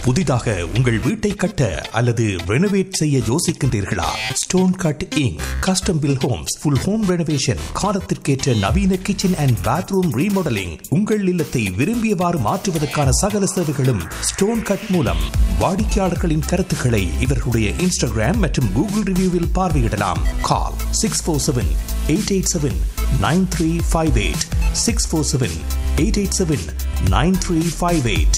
புதிதாக உங்கள் வீட்டை கட்ட அல்லது ரெனோவேட் செய்ய யோசிக்கின்றீர்களா stone cut ink custom built homes full home renovation காலத்திற்கேற்ற நவீன கிச்சன் அண்ட் பாத்ரூம் ரீமாடலிங் உங்கள் இல்லத்தை விரும்பியவாறு மாற்றுவதற்கான சகல சேவைகளும் ஸ்டோன் கட் மூலம் வாடிக்கையாளர்களின் கருத்துக்களை இவர்களுடைய இன்ஸ்டாகிராம் மற்றும் கூகுள் ரிவ்யூவில் பார்வையிடலாம் call six four seven eight eight seven nine three five eight six four seven eight eight seven nine three five eight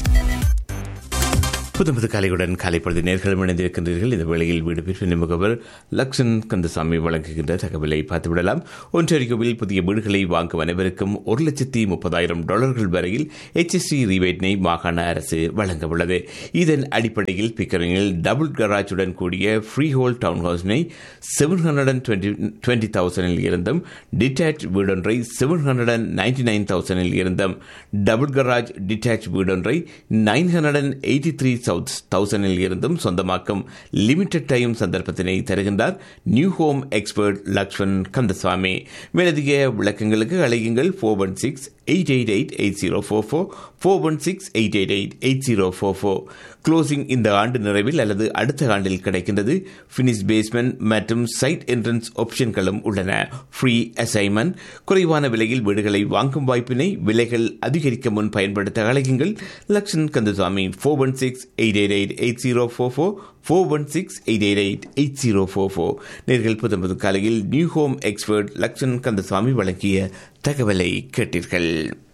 புதுமது கலையுடன் கலைப்பொழுது நேர்களும் இணைந்திருக்கின்றீர்கள் இந்த வேளையில் வீடு பிரிவினை முகவர் லக்ஷன் கந்தசாமி வழங்குகின்ற தகவலை பார்த்துவிடலாம் ஒன்றாரியோவில் புதிய வீடுகளை வாங்கும் அனைவருக்கும் ஒரு லட்சத்தி முப்பதாயிரம் டாலர்கள் வரையில் HST ரீபேட்டினை மாகாண அரசு வழங்க உள்ளது இதன் அடிப்படையில் பிக்கரிங்கில் டபுள் கராஜுடன் கூடிய ஃப்ரீ ஹோல் டவுன் ஹவுஸினை seven hundred and twenty twenty தௌசண்டில் இருந்தும் டிட்டாச் வீடொன்றை seven hundred and ninety nine தௌசண்டில் இருந்தும் டபுள் கராஜ் டிட்டாச் வீடொன்றை nine hundred and eighty three தௌசண்டில் இருந்தும் சொந்தமாக்கும் லிமிடெட் டைம் சந்தர்ப்பத்தினை தருகின்றார் new home expert Lakshman Kandaswamy மேலதிக விளக்கங்களுக்கு அழையுங்கள் four one six eight eight eight eight zero four four four one six eight eight eight eight zero four four closing இந்த ஆண்டு நிறைவில் அல்லது அடுத்த ஆண்டில் கிடைக்கின்றது ஃபினிஷ் பேஸ்மெண்ட் மற்றும் சைட் என்ட்ரன்ஸ் ஆப்ஷன்களும் உள்ளன ஃப்ரீ அசைன்மெண்ட் குறைவான விலையில் வீடுகளை வாங்கும் வாய்ப்பினை விலைகள் அதிகரிக்க முன் பயன்படுத்த அழையுங்கள் Lakshan Kandaswamy four one six eight eight eight eight zero four four four one six eight eight eight eight zero four four நேர்கள் புதம்பது காலையில் new home expert Lakshan Kandaswamy வழங்கிய தகவலை கேட்டீர்கள்